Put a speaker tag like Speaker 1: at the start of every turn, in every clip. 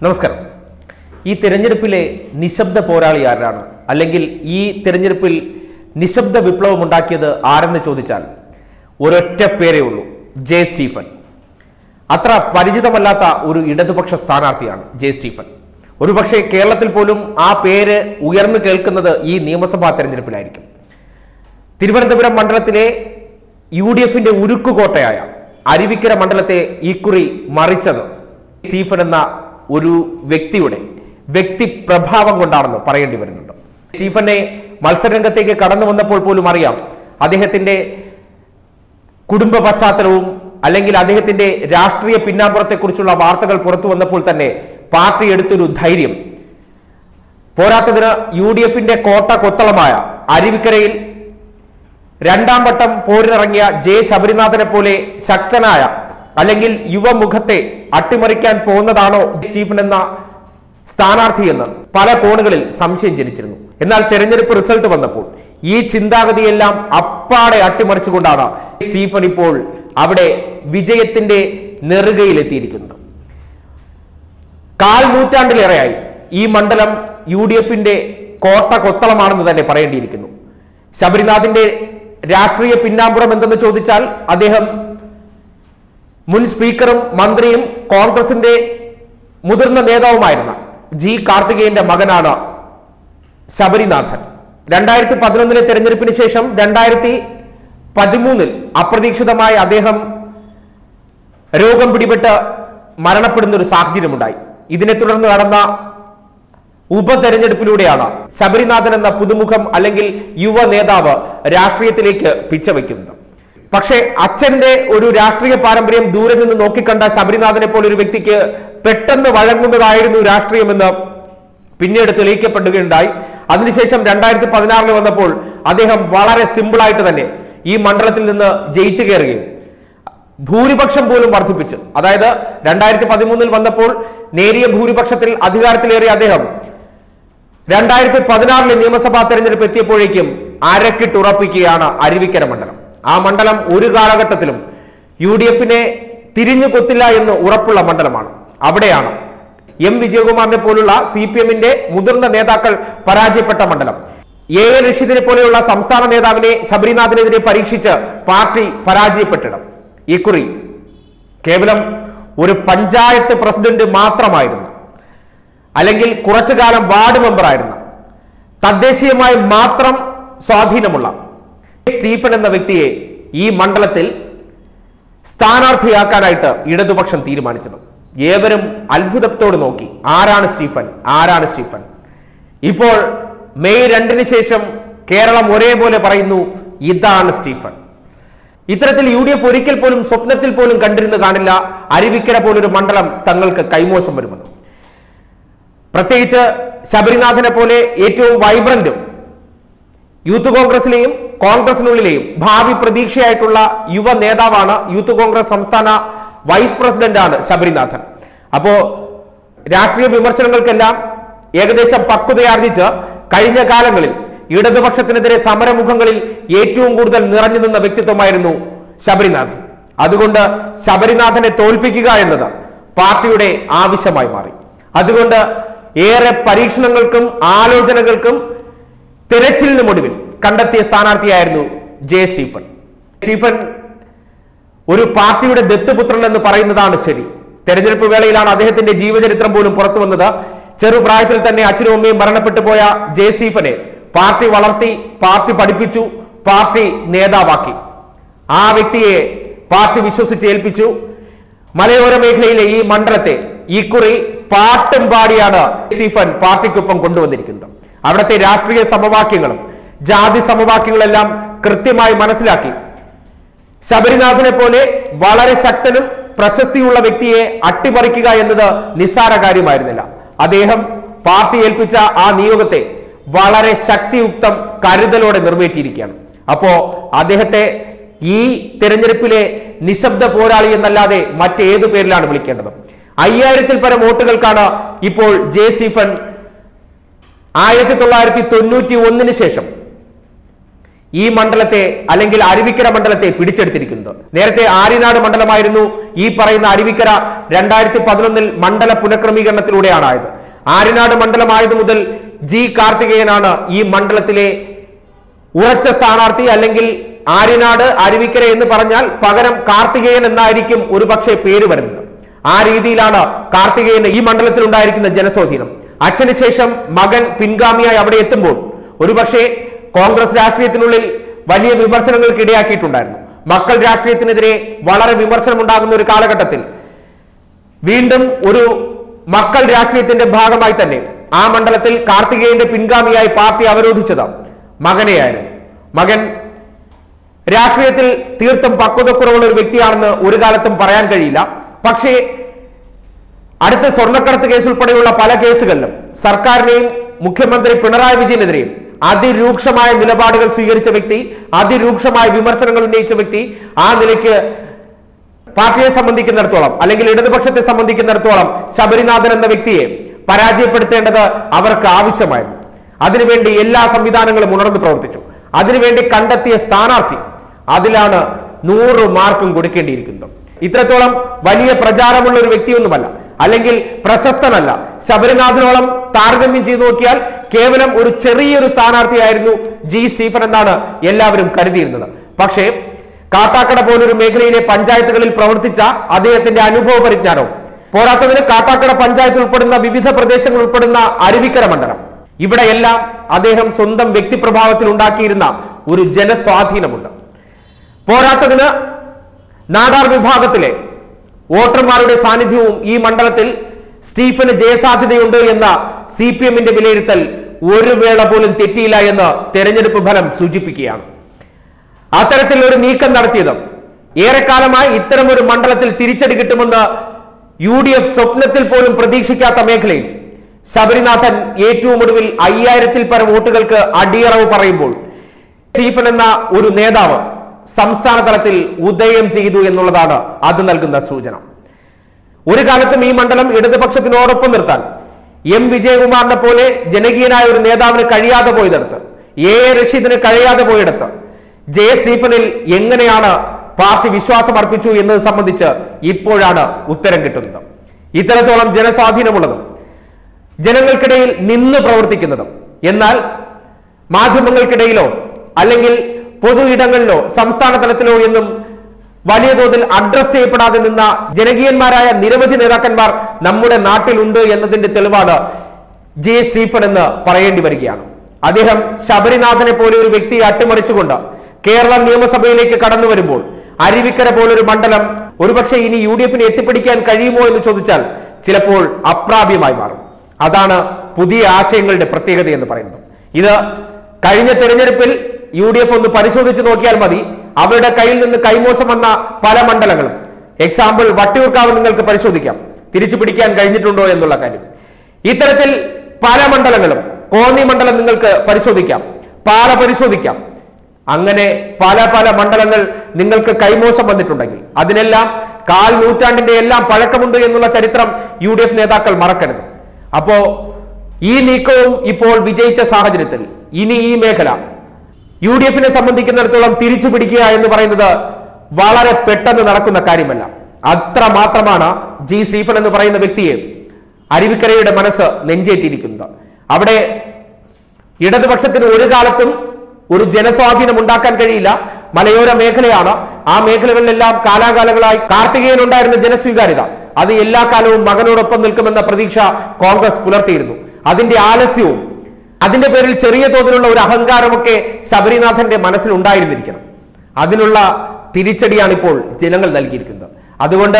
Speaker 1: നമസ്കാരം ഈ തിരഞ്ഞെടുപ്പിലെ നിശബ്ദ പോരാളി ആരാണ് അല്ലെങ്കിൽ ഈ തിരഞ്ഞെടുപ്പിൽ നിശബ്ദ വിപ്ലവം ഉണ്ടാക്കിയത് ആരെന്ന് ചോദിച്ചാൽ ഒരൊറ്റ പേരേ ഉള്ളൂ ജെ സ്റ്റീഫൻ അത്ര പരിചിതമല്ലാത്ത ഒരു ഇടതുപക്ഷ സ്ഥാനാർത്ഥിയാണ് ജെ സ്റ്റീഫൻ ഒരുപക്ഷെ കേരളത്തിൽ പോലും ആ പേര് ഉയർന്നു കേൾക്കുന്നത് ഈ നിയമസഭാ തെരഞ്ഞെടുപ്പിലായിരിക്കും തിരുവനന്തപുരം മണ്ഡലത്തിലെ യു ഡി എഫിന്റെ ഉരുക്കുകോട്ടയായ അരുവിക്കര മണ്ഡലത്തെ ഇക്കുറി മറിച്ചത് സ്റ്റീഫൻ എന്ന ഒരു വ്യക്തിയുടെ വ്യക്തി പ്രഭാവം കൊണ്ടാണെന്ന് പറയേണ്ടി വരുന്നുണ്ട് സ്റ്റീഫനെ മത്സരരംഗത്തേക്ക് കടന്നു വന്നപ്പോൾ പോലും അറിയാം അദ്ദേഹത്തിന്റെ കുടുംബ പശ്ചാത്തലവും അല്ലെങ്കിൽ അദ്ദേഹത്തിന്റെ രാഷ്ട്രീയ പിന്നാമ്പുറത്തെക്കുറിച്ചുള്ള വാർത്തകൾ പുറത്തു വന്നപ്പോൾ തന്നെ പാർട്ടി എടുത്തൊരു ധൈര്യം പോരാത്തതിന് യു ഡി എഫിന്റെ കോട്ട കൊത്തളമായ അരുവിക്കരയിൽ രണ്ടാം വട്ടം പോരിനിറങ്ങിയ ജെ ശബരിനാഥനെ പോലെ ശക്തനായ അല്ലെങ്കിൽ യുവമുഖത്തെ അട്ടിമറിക്കാൻ പോകുന്നതാണോ സ്റ്റീഫൻ എന്ന സ്ഥാനാർത്ഥിയെന്ന് പല കോണുകളിൽ സംശയം ജനിച്ചിരുന്നു എന്നാൽ തെരഞ്ഞെടുപ്പ് റിസൾട്ട് വന്നപ്പോൾ ഈ ചിന്താഗതിയെല്ലാം അപ്പാടെ അട്ടിമറിച്ചുകൊണ്ടാണ് സ്റ്റീഫൻ ഇപ്പോൾ അവിടെ വിജയത്തിന്റെ നെറുകയിലെത്തിയിരിക്കുന്നത് കാൽ നൂറ്റാണ്ടിലേറെയായി ഈ മണ്ഡലം യു ഡി എഫിന്റെ കോട്ട കൊത്തളമാണെന്ന് തന്നെ പറയേണ്ടിയിരിക്കുന്നു ശബരിനാഥിന്റെ രാഷ്ട്രീയ പിന്നാമ്പുറം എന്തെന്ന് ചോദിച്ചാൽ അദ്ദേഹം മുൻ സ്പീക്കറും മന്ത്രിയും കോൺഗ്രസിന്റെ മുതിർന്ന നേതാവുമായിരുന്ന ജി കാർത്തികേയന്റെ മകനാണ് ശബരിനാഥൻ രണ്ടായിരത്തി പതിനൊന്നിലെ തെരഞ്ഞെടുപ്പിന് ശേഷം രണ്ടായിരത്തി പതിമൂന്നിൽ അപ്രതീക്ഷിതമായി അദ്ദേഹം രോഗം പിടിപെട്ട് മരണപ്പെടുന്ന ഒരു സാഹചര്യമുണ്ടായി ഇതിനെ തുടർന്ന് നടന്ന ഉപതെരഞ്ഞെടുപ്പിലൂടെയാണ് ശബരിനാഥൻ എന്ന പുതുമുഖം അല്ലെങ്കിൽ യുവ നേതാവ് രാഷ്ട്രീയത്തിലേക്ക് പിച്ചവെക്കുന്നത് പക്ഷേ അച്ഛന്റെ ഒരു രാഷ്ട്രീയ പാരമ്പര്യം ദൂരെ നിന്ന് നോക്കിക്കണ്ട ശബരിനാഥനെ പോലെ ഒരു വ്യക്തിക്ക് പെട്ടെന്ന് വഴങ്ങുന്നതായിരുന്നു രാഷ്ട്രീയമെന്ന് പിന്നീട് തെളിയിക്കപ്പെടുകയുണ്ടായി അതിനുശേഷം രണ്ടായിരത്തി പതിനാറിൽ വന്നപ്പോൾ അദ്ദേഹം വളരെ സിമ്പിളായിട്ട് തന്നെ ഈ മണ്ഡലത്തിൽ നിന്ന് ജയിച്ചു കയറുകയും ഭൂരിപക്ഷം പോലും വർദ്ധിപ്പിച്ചു അതായത് രണ്ടായിരത്തി പതിമൂന്നിൽ വന്നപ്പോൾ നേരിയ ഭൂരിപക്ഷത്തിൽ അധികാരത്തിലേറിയ അദ്ദേഹം രണ്ടായിരത്തി പതിനാറിലെ നിയമസഭാ തെരഞ്ഞെടുപ്പ് എത്തിയപ്പോഴേക്കും അരക്കിട്ടുറപ്പിക്കുകയാണ് അരുവിക്കര മണ്ഡലം ആ മണ്ഡലം ഒരു കാലഘട്ടത്തിലും യു ഡി എഫിനെ തിരിഞ്ഞു കൊത്തില്ല എന്ന് ഉറപ്പുള്ള മണ്ഡലമാണ് അവിടെയാണ് എം വിജയകുമാറിനെ പോലുള്ള സി പി എമ്മിന്റെ മുതിർന്ന നേതാക്കൾ പരാജയപ്പെട്ട മണ്ഡലം എ എ റഷീദിനെ പോലെയുള്ള സംസ്ഥാന നേതാവിനെ ശബരിനാഥിനെതിരെ പരീക്ഷിച്ച് പാർട്ടി പരാജയപ്പെട്ടിടം ഇക്കുറി കേവലം ഒരു പഞ്ചായത്ത് പ്രസിഡന്റ് മാത്രമായിരുന്നു അല്ലെങ്കിൽ കുറച്ചു കാലം വാർഡ് മെമ്പറായിരുന്ന തദ്ദേശീയമായി മാത്രം സ്വാധീനമുള്ള സ്റ്റീഫൻ എന്ന വ്യക്തിയെ ഈ മണ്ഡലത്തിൽ സ്ഥാനാർത്ഥിയാക്കാനായിട്ട് ഇടതുപക്ഷം തീരുമാനിച്ചത് ഏവരും അത്ഭുതത്തോട് നോക്കി ആരാണ് സ്റ്റീഫൻ ആരാണ് സ്റ്റീഫൻ ഇപ്പോൾ മെയ് രണ്ടിന് ശേഷം കേരളം ഒരേപോലെ പറയുന്നു ഇതാണ് സ്റ്റീഫൻ ഇത്തരത്തിൽ യു ഡി എഫ് ഒരിക്കൽ പോലും സ്വപ്നത്തിൽ പോലും കണ്ടിരുന്ന് കാണില്ല അരുവിക്കര പോലൊരു മണ്ഡലം തങ്ങൾക്ക് കൈമോശം വരുമെന്ന് പ്രത്യേകിച്ച് ശബരിനാഥനെ പോലെ ഏറ്റവും വൈബ്രന്റും യൂത്ത് കോൺഗ്രസിലെയും കോൺഗ്രസിനുള്ളിലെയും ഭാവി പ്രതീക്ഷയായിട്ടുള്ള യുവ നേതാവാണ് യൂത്ത് കോൺഗ്രസ് സംസ്ഥാന വൈസ് പ്രസിഡന്റാണ് ശബരിനാഥൻ അപ്പോ രാഷ്ട്രീയ വിമർശനങ്ങൾക്കെല്ലാം ഏകദേശം പക്വതയാർജിച്ച് കഴിഞ്ഞ കാലങ്ങളിൽ ഇടതുപക്ഷത്തിനെതിരെ സമരമുഖങ്ങളിൽ ഏറ്റവും കൂടുതൽ നിറഞ്ഞു നിന്ന വ്യക്തിത്വമായിരുന്നു ശബരിനാഥൻ അതുകൊണ്ട് ശബരിനാഥനെ തോൽപ്പിക്കുക എന്നത് പാർട്ടിയുടെ ആവശ്യമായി മാറി അതുകൊണ്ട് ഏറെ പരീക്ഷണങ്ങൾക്കും ആലോചനകൾക്കും തിരച്ചിലിനും ഒടുവിൽ കണ്ടെത്തിയ സ്ഥാനാർത്ഥിയായിരുന്നു ജെ സ്റ്റീഫൻ സ്റ്റീഫൻ ഒരു പാർട്ടിയുടെ ദത്തുപുത്രൻ എന്ന് പറയുന്നതാണ് ശരി തെരഞ്ഞെടുപ്പ് വേളയിലാണ് അദ്ദേഹത്തിന്റെ ജീവചരിത്രം പോലും പുറത്തു വന്നത് ചെറുപ്രായത്തിൽ തന്നെ അച്ഛനും അമ്മയും മരണപ്പെട്ടു പോയ ജെ സ്റ്റീഫനെ പാർട്ടി വളർത്തി പാർട്ടി പഠിപ്പിച്ചു പാർട്ടി നേതാവാക്കി ആ വ്യക്തിയെ പാർട്ടി വിശ്വസിച്ച് ഏൽപ്പിച്ചു മലയോര മേഖലയിലെ ഈ മണ്ഡലത്തെ ഇക്കുറി പാട്ടും പാടിയാണ് സ്റ്റീഫൻ പാർട്ടിക്കൊപ്പം കൊണ്ടുവന്നിരിക്കുന്നത് അവിടുത്തെ രാഷ്ട്രീയ സമവാക്യങ്ങളും ജാതി സമവാക്യങ്ങളെല്ലാം കൃത്യമായി മനസ്സിലാക്കി ശബരിനാഥനെ പോലെ വളരെ ശക്തനും പ്രശസ്തിയുള്ള വ്യക്തിയെ അട്ടിമറിക്കുക എന്നത് നിസ്സാര കാര്യമായിരുന്നില്ല അദ്ദേഹം പാർട്ടി ഏൽപ്പിച്ച ആ നിയോഗത്തെ വളരെ ശക്തിയുക്തം കരുതലോടെ നിറവേറ്റിയിരിക്കുകയാണ് അപ്പോ അദ്ദേഹത്തെ ഈ തെരഞ്ഞെടുപ്പിലെ നിശബ്ദ പോരാളി എന്നല്ലാതെ മറ്റേത് പേരിലാണ് വിളിക്കേണ്ടത് അയ്യായിരത്തിൽ പരം വോട്ടുകൾക്കാണ് ഇപ്പോൾ ജെ സ്റ്റീഫൻ ആയിരത്തി തൊള്ളായിരത്തി തൊണ്ണൂറ്റി ഒന്നിന് ശേഷം ഈ മണ്ഡലത്തെ അല്ലെങ്കിൽ അരുവിക്കര മണ്ഡലത്തെ പിടിച്ചെടുത്തിരിക്കുന്നത് നേരത്തെ ആര്യനാട് മണ്ഡലമായിരുന്നു ഈ പറയുന്ന അരുവിക്കര രണ്ടായിരത്തി പതിനൊന്നിൽ മണ്ഡല പുനഃക്രമീകരണത്തിലൂടെയാണ് ആയത് ആര്യനാട് മണ്ഡലമായത് മുതൽ ജി കാർത്തികേയനാണ് ഈ മണ്ഡലത്തിലെ ഉറച്ച സ്ഥാനാർത്ഥി അല്ലെങ്കിൽ ആര്യനാട് അരുവിക്കര എന്ന് പറഞ്ഞാൽ പകരം കാർത്തികേയൻ എന്നായിരിക്കും ഒരുപക്ഷെ പേര് വരുന്നത് ആ രീതിയിലാണ് കാർത്തികേയന് ഈ മണ്ഡലത്തിൽ ഉണ്ടായിരിക്കുന്ന ജനസ്വാധീനം അച്ഛന് ശേഷം മകൻ പിൻഗാമിയായി അവിടെ എത്തുമ്പോൾ ഒരുപക്ഷെ കോൺഗ്രസ് രാഷ്ട്രീയത്തിനുള്ളിൽ വലിയ വിമർശനങ്ങൾക്ക് ഇടയാക്കിയിട്ടുണ്ടായിരുന്നു മക്കൾ രാഷ്ട്രീയത്തിനെതിരെ വളരെ വിമർശനം ഉണ്ടാകുന്ന ഒരു കാലഘട്ടത്തിൽ വീണ്ടും ഒരു മക്കൾ രാഷ്ട്രീയത്തിന്റെ ഭാഗമായി തന്നെ ആ മണ്ഡലത്തിൽ കാർത്തികേയന്റെ പിൻഗാമിയായി പാർട്ടി അവരോധിച്ചത് മകനെയായിരുന്നു മകൻ രാഷ്ട്രീയത്തിൽ തീർത്തും പക്വതക്കുറവുള്ള ഒരു വ്യക്തിയാണെന്ന് ഒരു കാലത്തും പറയാൻ കഴിയില്ല പക്ഷേ അടുത്ത സ്വർണ്ണക്കടത്ത് കേസ് ഉൾപ്പെടെയുള്ള പല കേസുകളിലും സർക്കാരിനെയും മുഖ്യമന്ത്രി പിണറായി വിജയനെതിരെയും അതിരൂക്ഷമായ നിലപാടുകൾ സ്വീകരിച്ച വ്യക്തി അതിരൂക്ഷമായ വിമർശനങ്ങൾ ഉന്നയിച്ച വ്യക്തി ആ നിലയ്ക്ക് പാർട്ടിയെ സംബന്ധിക്കുന്നിടത്തോളം അല്ലെങ്കിൽ ഇടതുപക്ഷത്തെ സംബന്ധിക്കുന്നിടത്തോളം ശബരിനാഥൻ എന്ന വ്യക്തിയെ പരാജയപ്പെടുത്തേണ്ടത് അവർക്ക് ആവശ്യമായിരുന്നു അതിനുവേണ്ടി എല്ലാ സംവിധാനങ്ങളും ഉണർന്നു പ്രവർത്തിച്ചു അതിനുവേണ്ടി കണ്ടെത്തിയ സ്ഥാനാർത്ഥി അതിലാണ് നൂറ് മാർക്കും കൊടുക്കേണ്ടിയിരിക്കുന്നത് ഇത്രത്തോളം വലിയ പ്രചാരമുള്ള ഒരു വ്യക്തിയൊന്നുമല്ല അല്ലെങ്കിൽ പ്രശസ്തനല്ല ശബരിനാഥനോളം താരതമ്യം ചെയ്തു നോക്കിയാൽ കേവലം ഒരു ചെറിയൊരു സ്ഥാനാർത്ഥിയായിരുന്നു ജി സ്റ്റീഫൻ എന്നാണ് എല്ലാവരും കരുതിയിരുന്നത് പക്ഷേ കാട്ടാക്കട പോലൊരു മേഖലയിലെ പഞ്ചായത്തുകളിൽ പ്രവർത്തിച്ച അദ്ദേഹത്തിന്റെ അനുഭവ പരിജ്ഞാനവും പോരാത്തതിന് കാട്ടാക്കട പഞ്ചായത്ത് ഉൾപ്പെടുന്ന വിവിധ പ്രദേശങ്ങൾ ഉൾപ്പെടുന്ന അരുവിക്കര മണ്ഡലം ഇവിടെയെല്ലാം അദ്ദേഹം സ്വന്തം വ്യക്തിപ്രഭാവത്തിൽ ഉണ്ടാക്കിയിരുന്ന ഒരു ജനസ്വാധീനമുണ്ട് പോരാത്തതിന് നാടാർ വിഭാഗത്തിലെ വോട്ടർമാരുടെ സാന്നിധ്യവും ഈ മണ്ഡലത്തിൽ സ്റ്റീഫന് ജയസാധ്യതയുണ്ട് എന്ന സി പി എമ്മിന്റെ വിലയിരുത്തൽ ഒരു വേള പോലും തെറ്റിയില്ല എന്ന് തെരഞ്ഞെടുപ്പ് ഫലം സൂചിപ്പിക്കുകയാണ് അത്തരത്തിൽ ഒരു നീക്കം നടത്തിയത് ഏറെക്കാലമായി ഇത്തരം ഒരു മണ്ഡലത്തിൽ തിരിച്ചടി കിട്ടുമെന്ന് യു ഡി എഫ് സ്വപ്നത്തിൽ പോലും പ്രതീക്ഷിക്കാത്ത മേഖലയിൽ ശബരിനാഥൻ ഏറ്റവും ഒടുവിൽ അയ്യായിരത്തിൽ പരം വോട്ടുകൾക്ക് അടിയറവ് പറയുമ്പോൾ സ്റ്റീഫൻ എന്ന ഒരു നേതാവ് സംസ്ഥാന തലത്തിൽ ഉദയം ചെയ്തു എന്നുള്ളതാണ് അത് നൽകുന്ന സൂചന ഒരു കാലത്തും ഈ മണ്ഡലം ഇടതുപക്ഷത്തിനോടൊപ്പം നിർത്താൻ എം വിജയകുമാറിനെ പോലെ ജനകീയനായ ഒരു നേതാവിന് കഴിയാതെ പോയതെടുത്ത് എ എ റഷീദിന് കഴിയാതെ പോയെടുത്ത് ജെ സ്റ്റീഫനിൽ എങ്ങനെയാണ് പാർട്ടി വിശ്വാസം അർപ്പിച്ചു എന്നത് സംബന്ധിച്ച് ഇപ്പോഴാണ് ഉത്തരം കിട്ടുന്നത് ഇത്തരത്തോളം ജനസ്വാധീനമുള്ളതും ജനങ്ങൾക്കിടയിൽ നിന്ന് പ്രവർത്തിക്കുന്നതും എന്നാൽ മാധ്യമങ്ങൾക്കിടയിലോ അല്ലെങ്കിൽ പൊതു ഇടങ്ങളിലോ സംസ്ഥാന തലത്തിലോ എന്നും വലിയ തോതിൽ അഡ്രസ് ചെയ്യപ്പെടാതെ നിന്ന ജനകീയന്മാരായ നിരവധി നേതാക്കന്മാർ നമ്മുടെ നാട്ടിലുണ്ട് എന്നതിന്റെ തെളിവാണ് ജെ സ്റ്റീഫൻ എന്ന് പറയേണ്ടി വരികയാണ് അദ്ദേഹം ശബരിനാഥനെ പോലെ ഒരു വ്യക്തിയെ അട്ടിമറിച്ചുകൊണ്ട് കേരള നിയമസഭയിലേക്ക് കടന്നു വരുമ്പോൾ അരുവിക്കര പോലൊരു മണ്ഡലം ഒരുപക്ഷെ ഇനി യു ഡി എഫിന് എത്തിപ്പിടിക്കാൻ കഴിയുമോ എന്ന് ചോദിച്ചാൽ ചിലപ്പോൾ അപ്രാപ്യമായി മാറും അതാണ് പുതിയ ആശയങ്ങളുടെ പ്രത്യേകത എന്ന് പറയുന്നത് ഇത് കഴിഞ്ഞ തെരഞ്ഞെടുപ്പിൽ യു ഡി എഫ് ഒന്ന് പരിശോധിച്ച് നോക്കിയാൽ മതി അവരുടെ കയ്യിൽ നിന്ന് കൈമോശം വന്ന പല മണ്ഡലങ്ങളും എക്സാമ്പിൾ വട്ടിയൂർക്കാവ് നിങ്ങൾക്ക് പരിശോധിക്കാം തിരിച്ചു പിടിക്കാൻ കഴിഞ്ഞിട്ടുണ്ടോ എന്നുള്ള കാര്യം ഇത്തരത്തിൽ പല മണ്ഡലങ്ങളും കോന്നി മണ്ഡലം നിങ്ങൾക്ക് പരിശോധിക്കാം പാല പരിശോധിക്കാം അങ്ങനെ പല പല മണ്ഡലങ്ങൾ നിങ്ങൾക്ക് കൈമോശം വന്നിട്ടുണ്ടെങ്കിൽ അതിനെല്ലാം കാൽ നൂറ്റാണ്ടിന്റെ എല്ലാം പഴക്കമുണ്ട് എന്നുള്ള ചരിത്രം യു ഡി എഫ് നേതാക്കൾ മറക്കരുത് അപ്പോ ഈ നീക്കവും ഇപ്പോൾ വിജയിച്ച സാഹചര്യത്തിൽ ഇനി ഈ മേഖല യു ഡി എഫിനെ സംബന്ധിക്കുന്നിടത്തോളം തിരിച്ചു പിടിക്കുക എന്ന് പറയുന്നത് വളരെ പെട്ടെന്ന് നടക്കുന്ന കാര്യമല്ല അത്ര മാത്രമാണ് ജി സ്റ്റീഫൻ എന്ന് പറയുന്ന വ്യക്തിയെ അരുവിക്കരയുടെ മനസ്സ് നെഞ്ചേറ്റിരിക്കുന്നത് അവിടെ ഇടതുപക്ഷത്തിന് ഒരു കാലത്തും ഒരു ജനസ്വാധീനം ഉണ്ടാക്കാൻ കഴിയില്ല മലയോര മേഖലയാണ് ആ മേഖലകളിലെല്ലാം കാലാകാലങ്ങളായി കാർത്തികേയൻ ഉണ്ടായിരുന്ന ജനസ്വീകാര്യത അത് എല്ലാ കാലവും മകനോടൊപ്പം നിൽക്കുമെന്ന പ്രതീക്ഷ കോൺഗ്രസ് പുലർത്തിയിരുന്നു അതിന്റെ ആലസ്യവും അതിന്റെ പേരിൽ ചെറിയ തോതിലുള്ള ഒരു അഹങ്കാരമൊക്കെ ശബരിനാഥന്റെ മനസ്സിൽ ഉണ്ടായിരുന്നിരിക്കണം അതിനുള്ള തിരിച്ചടിയാണ് ഇപ്പോൾ ജനങ്ങൾ നൽകിയിരിക്കുന്നത് അതുകൊണ്ട്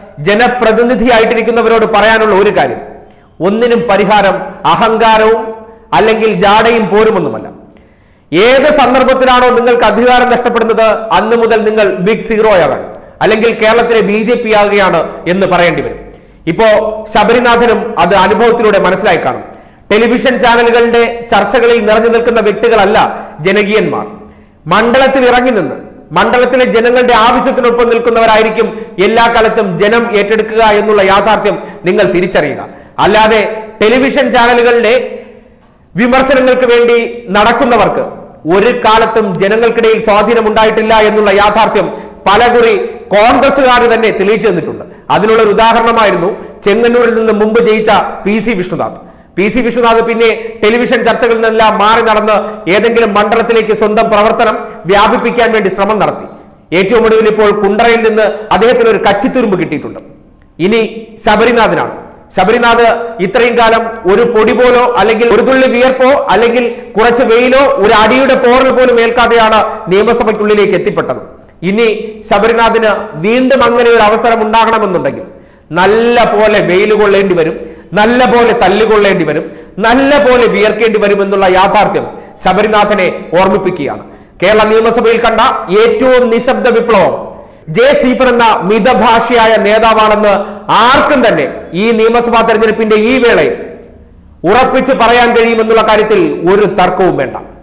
Speaker 1: ജനപ്രതിനിധിയായിട്ടിരിക്കുന്നവരോട് പറയാനുള്ള ഒരു കാര്യം ഒന്നിനും പരിഹാരം അഹങ്കാരവും അല്ലെങ്കിൽ ജാടയും പോരുമൊന്നുമല്ല ഏത് സന്ദർഭത്തിലാണോ നിങ്ങൾക്ക് അധികാരം നഷ്ടപ്പെടുന്നത് അന്ന് മുതൽ നിങ്ങൾ ബിഗ് സീറോയാകാൻ അല്ലെങ്കിൽ കേരളത്തിലെ ബി ജെ പി ആകുകയാണ് എന്ന് പറയേണ്ടി വരും ഇപ്പോ ശബരിനാഥനും അത് അനുഭവത്തിലൂടെ മനസ്സിലായി കാണും ടെലിവിഷൻ ചാനലുകളുടെ ചർച്ചകളിൽ നിറഞ്ഞു നിൽക്കുന്ന വ്യക്തികളല്ല ജനകീയന്മാർ മണ്ഡലത്തിൽ ഇറങ്ങി നിന്ന് മണ്ഡലത്തിലെ ജനങ്ങളുടെ ആവശ്യത്തിനൊപ്പം നിൽക്കുന്നവരായിരിക്കും എല്ലാ കാലത്തും ജനം ഏറ്റെടുക്കുക എന്നുള്ള യാഥാർത്ഥ്യം നിങ്ങൾ തിരിച്ചറിയുക അല്ലാതെ ടെലിവിഷൻ ചാനലുകളുടെ വിമർശനങ്ങൾക്ക് വേണ്ടി നടക്കുന്നവർക്ക് ഒരു കാലത്തും ജനങ്ങൾക്കിടയിൽ സ്വാധീനമുണ്ടായിട്ടില്ല എന്നുള്ള യാഥാർത്ഥ്യം പലകുറി കോൺഗ്രസുകാർ തന്നെ തെളിയിച്ചു തന്നിട്ടുണ്ട് അതിനുള്ള ഒരു ഉദാഹരണമായിരുന്നു ചെങ്ങന്നൂരിൽ നിന്ന് മുമ്പ് ജയിച്ച P C Vishnunath P C Viswanath പിന്നെ ടെലിവിഷൻ ചർച്ചകളിൽ നിന്നെല്ലാം മാറി നടന്ന് ഏതെങ്കിലും മണ്ഡലത്തിലേക്ക് സ്വന്തം പ്രവർത്തനം വ്യാപിപ്പിക്കാൻ വേണ്ടി ശ്രമം നടത്തി ഏറ്റവും ഒടുവിൽ ഇപ്പോൾ കുണ്ടറയിൽ നിന്ന് അദ്ദേഹത്തിന് ഒരു കച്ചിത്തുരുമ്പ് കിട്ടിയിട്ടുണ്ട് ഇനി ശബരിനാഥിനാണ് ശബരിനാഥ് ഇത്രയും കാലം ഒരു പൊടി പോലോ അല്ലെങ്കിൽ ഒരു തുള്ളി വിയർപ്പോ അല്ലെങ്കിൽ കുറച്ച് വെയിലോ ഒരു അടിയുടെ പോറൽ പോലും ഏൽക്കാതെയാണ് നിയമസഭയ്ക്കുള്ളിലേക്ക് എത്തിപ്പെട്ടത് ഇനി ശബരിനാഥിന് വീണ്ടും അങ്ങനെ ഒരു അവസരം ഉണ്ടാകണമെന്നുണ്ടെങ്കിൽ നല്ല പോലെ വെയിൽ കൊള്ളേണ്ടി വരും നല്ല പോലെ തല്ലുകൊള്ളേണ്ടി വരും നല്ല പോലെ വിയർക്കേണ്ടി വരും എന്നുള്ള യാഥാർത്ഥ്യം ശബരിനാഥനെ ഓർമ്മിപ്പിക്കുകയാണ് കേരള നിയമസഭയിൽ കണ്ട ഏറ്റവും നിശബ്ദ വിപ്ലവം ജെ സ്റ്റീഫൻ എന്ന മിതഭാഷയായ നേതാവാണെന്ന് ആർക്കും തന്നെ ഈ നിയമസഭാ തെരഞ്ഞെടുപ്പിന്റെ ഈ വേളയിൽ ഉറപ്പിച്ച് പറയാൻ കഴിയുമെന്നുള്ള കാര്യത്തിൽ ഒരു തർക്കവും വേണ്ട